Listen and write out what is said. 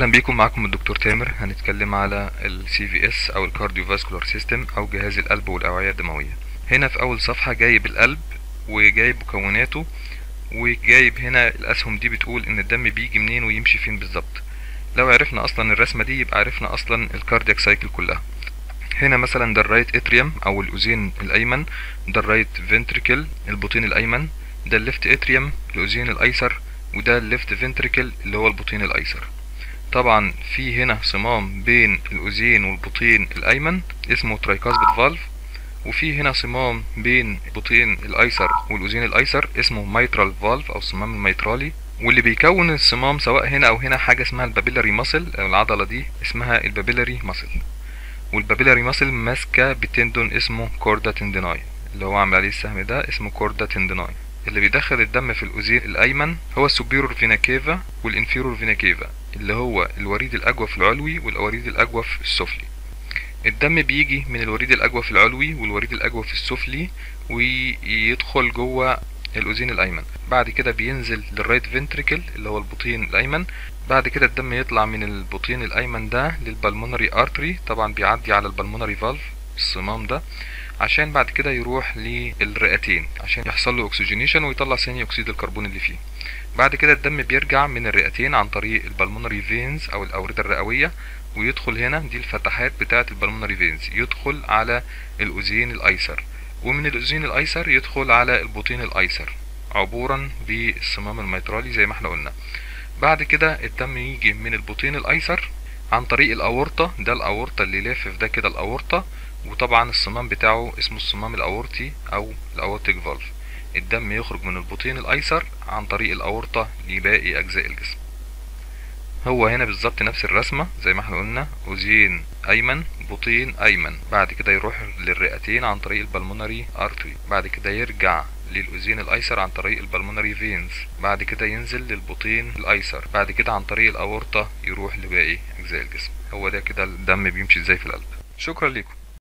اهلا بيكم معكم الدكتور تامر هنتكلم على ال CVS او ال Cardiovascular System او جهاز القلب والاوعية الدموية هنا في اول صفحة جايب القلب وجايب مكوناته وجايب هنا الاسهم دي بتقول ان الدم بيجي منين ويمشي فين بالظبط لو عرفنا اصلا الرسمة دي يبقى عرفنا اصلا الكاردياك سايكل كلها هنا مثلا ده الرايت اتريوم او الاذين الايمن ده الرايت فنتريكل البطين الايمن ده الليفت اتريوم الاذين الايسر وده الليفت فنتريكل اللي هو البطين الايسر طبعا في هنا صمام بين الاذين والبطين الايمن اسمه ترايكاسبيد فالف وفي هنا صمام بين البطين الايسر والاذين الايسر اسمه مايترال فالف او الصمام الميترالي واللي بيكون الصمام سواء هنا او هنا حاجه اسمها البابيلاري ماسل العضله دي اسمها البابيلاري ماسل والبابيلاري ماسل ماسكه بتندون اسمه كوردا تنديناي اللي هو عامل عليه السهم ده اسمه كوردا تنديناي اللي بيدخل الدم في الاذين الايمن هو السوبيرور فينا كيفا والانفيرور فينا كيفا اللي هو الوريد الاجوف العلوي والوريد الاجوف السفلي الدم بيجي من الوريد الاجوف العلوي والوريد الاجوف السفلي ويدخل جوه الاذين الايمن بعد كده بينزل للرايت فنتريكل اللي هو البطين الايمن بعد كده الدم يطلع من البطين الايمن ده للبلمونري ارتري طبعا بيعدي على البلمونري فالف الصمام ده عشان بعد كده يروح للرئتين عشان يحصل له اكسجينيشن ويطلع ثاني اكسيد الكربون اللي فيه بعد كده الدم بيرجع من الرئتين عن طريق البلمونري فينز او الاوردة الرئوية ويدخل هنا دي الفتحات بتاعة البلمونري فينز يدخل على الاذين الايسر ومن الاذين الايسر يدخل على البطين الايسر عبورا بالصمام الميترالي زي ما احنا قلنا بعد كده الدم يجي من البطين الايسر عن طريق الاورطة ده الاورطة اللي لافف ده كده الاورطة وطبعا الصمام بتاعه اسمه الصمام الاورطي او الاورتيك فالف الدم يخرج من البطين الايسر عن طريق الاورطة لباقي اجزاء الجسم هو هنا بالظبط نفس الرسمة زي ما احنا قلنا أذين أيمن بطين أيمن بعد كده يروح للرئتين عن طريق البلمونري أرتري بعد كده يرجع للأذين الأيسر عن طريق البلمونري فينز بعد كده ينزل للبطين الأيسر بعد كده عن طريق الأورطة يروح لباقي أجزاء الجسم هو ده كده الدم بيمشي ازاي في القلب شكرا لكم